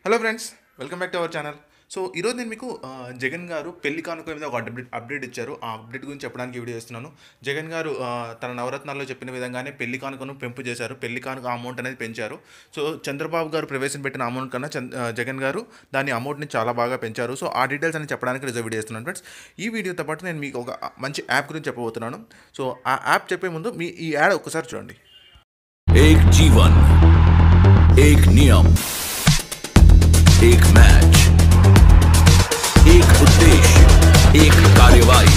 hello friends welcome back to our channel so ఈరోజు నేను మీకు ఆ, జగన్ గారు పెళ్లి కానుక మీద ఒక అప్డేట్ అప్డేట్ ఇచ్చారు ఆ అప్డేట్ గురించి చెప్పడానికి వీడియో చేస్తున్నాను జగన్ గారు ఆ, తన నవరత్నాల్లో చెప్పిన విధంగానే పెళ్లి కానుకను పెంపు చేశారు పెళ్లి కానుక అమౌంట్ అనేది పెంచారు సో చంద్రబాబు గారు ప్రవేశపెట్టిన అమౌంట్ కన్నా చంద్ ఆ, జగన్ గారు దాని అమౌంట్ని చాలా బాగా పెంచారు సో ఆ డీటెయిల్స్ అని చెప్పడానికి రిజర్వ్ వీడియో చేస్తున్నాను ఫ్రెండ్స్ ఈ వీడియోతో పాటు నేను మీకు ఒక మంచి యాప్ గురించి చెప్పబోతున్నాను సో ఆ యాప్ చెప్పే ముందు మీ ఈ యాడ్ ఒక్కసారి చూడండి एक जीवन एक नियम एक मैच एक उद्देश्य एक कार्यवाही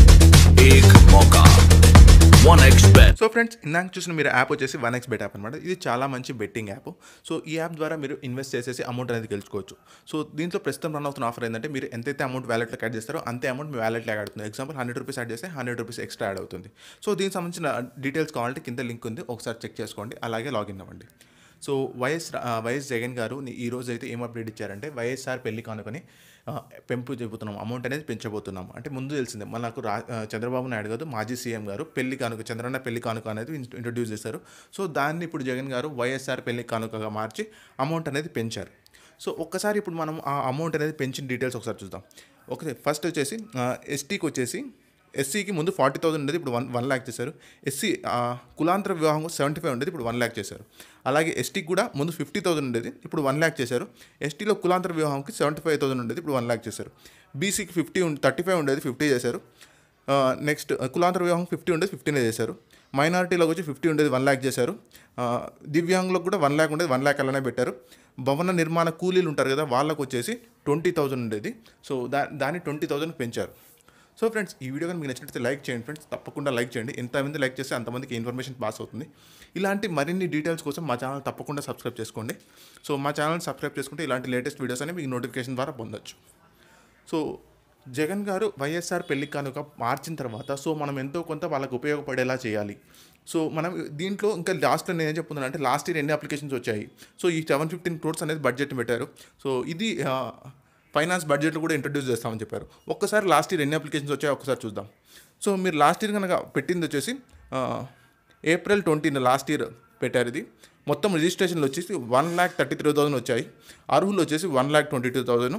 एक मौका वन एक्सपेट సో ఫ్రెండ్స్ ఇందాక చూసిన మీరు యాప్ వచ్చేసి వన్ ఎక్స్ బెట్ యాప్ అనమాట ఇది చాలా మంచి బెట్టింగ్ యాప్ సో ఈ యాప్ ద్వారా మీరు ఇన్వెస్ట్ చేసేసి అమౌంట్ అనేది గెలుచుకోవచ్చు సో దీంట్లో ప్రస్తుతం రన్ అవుతున్న ఆఫర్ ఏంటంటే మీరు ఎంతైతే అమౌంట్ వ్యాలెట్లో యాడ్ చేస్తారో అంతే అమౌంట్ మీ వ్యాలెట్లో యాడ్ అవుతుంది ఎగ్జాంపుల్ హండ్రెడ్ రూపీస్ యాడ్ చేస్తే హండ్రెడ్ రూపీస్ ఎక్స్ట్రా యాడ్ అవుతుంది సో దీనికి సంబంధించిన డీటెయిల్స్ కావాలంటే కింద లింక్ ఉంది ఒకసారి చెక్ చేసుకోండి అలాగే లాగిన్ అవ్వండి సో వైఎస్ రా- ఆ, వైఎస్ జగన్ గారు ని- ఈ రోజు అయితే ఏం అప్డేట్ ఇచ్చారంటే వైఎస్ఆర్ పెళ్లి కానుకొని ఆ, పెంపు చెబుతున్నాం అమౌంట్ అనేది పెంచబోతున్నాం అంటే ముందు తెలిసిందే మనకు రా ఆ, చంద్రబాబు నాయుడు గారు మాజీ సీఎం గారు పెళ్లి కానుక చంద్రన్న పెళ్లి కానుక అనేది ఇన్- ఇంట్రొడ్యూస్ చేశారు సో దాన్ని ఇప్పుడు జగన్ గారు వైఎస్ఆర్ పెళ్లి కానుకగా మార్చి అమౌంట్ అనేది పెంచారు సో ఒక్కసారి ఇప్పుడు మనం ఆ అమౌంట్ అనేది పెంచిన డీటెయిల్స్ ఒకసారి చూద్దాం ఓకే ఫస్ట్ వచ్చేసి ఎస్టీకి వచ్చేసి ఎస్సీకి ముందు ఫార్టీ థౌసండ్ ఉండేది ఇప్పుడు వన్ వన్ ల్యాక్ చేశారు ఎస్సీ కులాంతర వివాహం సెవెంటీ ఫైవ్ ఉండేది ఇప్పుడు వన్ ల్యాక్ చేశారు అలాగే ఎస్టీకి కూడా ముందు ఫిఫ్టీ థౌసండ్ ఉండేది ఇప్పుడు వన్ ల్యాక్ చేశారు ఎస్టీలో కులాంతర వివాహంకి సెవెంటీ ఫైవ్ థౌసండ్ ఉండేది ఇప్పుడు వన్ ల్యాక్ చేశారు బీసీకి ఫిఫ్టీ థర్టీ ఫైవ్ ఉండేది ఫిఫ్టీ చేశారు నెక్స్ట్ కులాంతర వివాహం ఫిఫ్టీ ఉండేది ఫిఫ్టీనే చేశారు మైనారిటీలోకి వచ్చి ఫిఫ్టీ ఉండేది వన్ ల్యాక్ చేశారు ఆ, దివ్యాంగులకు కూడా వన్ ల్యాక్ ఉండేది వన్ ల్యాక్ అలానే పెట్టారు భవన నిర్మాణ కూలీలు ఉంటారు కదా వాళ్ళకు వచ్చేసి ట్వంటీ థౌసండ్ ఉండేది సో దా దాన్ని ట్వంటీ థౌసండ్ పెంచారు సో ఫ్రెండ్స్ ఈ వీడియో కానీ మీకు నచ్చినట్లయితే లైక్ చేయండి ఫ్రెండ్స్ తప్పకుండా లైక్ చేయండి ఎంతమంది లైక్ చేస్తే అంతమందికి ఇన్ఫర్మేషన్ పాస్ అవుతుంది ఇలాంటి మరిన్ని డీటెయిల్స్ కోసం మా ఛానల్ తప్పకుండా సబ్స్క్రైబ్ చేసుకోండి సో మా ఛానల్ సబ్స్క్రైబ్ చేసుకుంటే ఇలాంటి లేటెస్ట్ వీడియోస్ అనేవి మీకు నోటిఫికేషన్ ద్వారా పొందొచ్చు సో జగన్ గారు వైఎస్ఆర్ పెళ్లి కానుక మార్చిన తర్వాత సో మనం ఎంతో కొంత వాళ్ళకు ఉపయోగపడేలా చేయాలి సో మనం దీంట్లో ఇంకా లాస్ట్లో నేను ఏం చెప్తున్నాను అంటే లాస్ట్ ఇయర్ ఎన్ని అప్లికేషన్స్ వచ్చాయి సో ఈ సెవెన్ ఫిఫ్టీన్ క్రోర్స్ అనేది బడ్జెట్ పెట్టారు సో ఇది ఆ, ఫైనాన్స్ బడ్జెట్లో కూడా ఇంట్రడ్యూస్ చేస్తామని చెప్పారు ఒక్కసారి లాస్ట్ ఇయర్ ఎన్ని అప్లికేషన్స్ వచ్చాయో ఒకసారి చూద్దాం సో మీరు లాస్ట్ ఇయర్ కనుక పెట్టింది వచ్చేసి ఆ, ఏప్రిల్ ట్వంటీన లాస్ట్ ఇయర్ పెట్టారు ఇది మొత్తం రిజిస్ట్రేషన్లు వచ్చేసి one lakh thirty three thousand వచ్చాయి అర్హులు వచ్చేసి one lakh twenty two thousand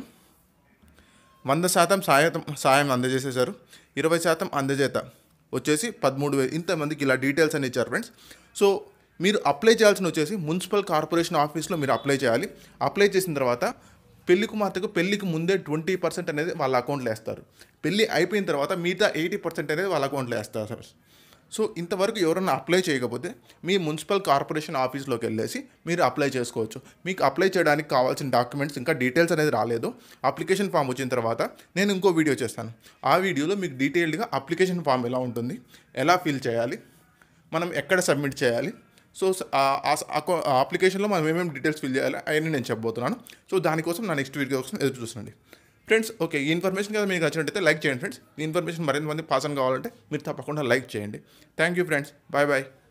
వంద శాతం సాయం సాయం అందజేసేశారు ఇరవై శాతం అందజేత వచ్చేసి పదమూడు వేలు ఇంతమందికి ఇలా డీటెయిల్స్ అని ఇచ్చారు ఫ్రెండ్స్ సో మీరు అప్లై చేయాల్సిన వచ్చేసి మున్సిపల్ కార్పొరేషన్ ఆఫీస్లో మీరు అప్లై చేయాలి అప్లై చేసిన తర్వాత పెళ్లి కుమార్తెకు పెళ్లికి ముందే ట్వంటీ పర్సెంట్ అనేది వాళ్ళ అకౌంట్లో వేస్తారు పెళ్లి అయిపోయిన తర్వాత మిగతా ఎయిటీ పర్సెంట్ అనేది వాళ్ళ అకౌంట్లో వేస్తారు సార్ సో ఇంతవరకు ఎవరన్నా అప్లై చేయకపోతే మీ మున్సిపల్ కార్పొరేషన్ ఆఫీస్లోకి వెళ్ళేసి మీరు అప్లై చేసుకోవచ్చు మీకు అప్లై చేయడానికి కావాల్సిన డాక్యుమెంట్స్ ఇంకా డీటెయిల్స్ అనేది రాలేదు అప్లికేషన్ ఫామ్ వచ్చిన తర్వాత నేను ఇంకో వీడియో చేస్తాను ఆ వీడియోలో మీకు డీటెయిల్డ్గా అప్లికేషన్ ఫామ్ ఎలా ఉంటుంది ఎలా ఫిల్ చేయాలి మనం ఎక్కడ సబ్మిట్ చేయాలి సో స- ఆ- ఆ స- అకౌ- ఆ అప్లికేషన్లో మనం ఏమేమి డీటెయిల్స్ ఫిల్ చేయాలి అవన్నీ నేను చెప్పబోతున్నాను సో దానికోసం నా నెక్స్ట్ వీడియో కోసం ఎదురు చూస్తుండండి ఫ్రెండ్స్ ఓకే ఈ ఇన్ఫర్మేషన్ కదా మీకు నచ్చినట్టయితే లైక్ చేయండి ఫ్రెండ్స్ ఈ ఇన్ఫర్మేషన్ మరింత మంది పాస్ ఆన్ కావాలంటే మీరు తప్పకుండా లైక్ చేయండి thank you friends bye bye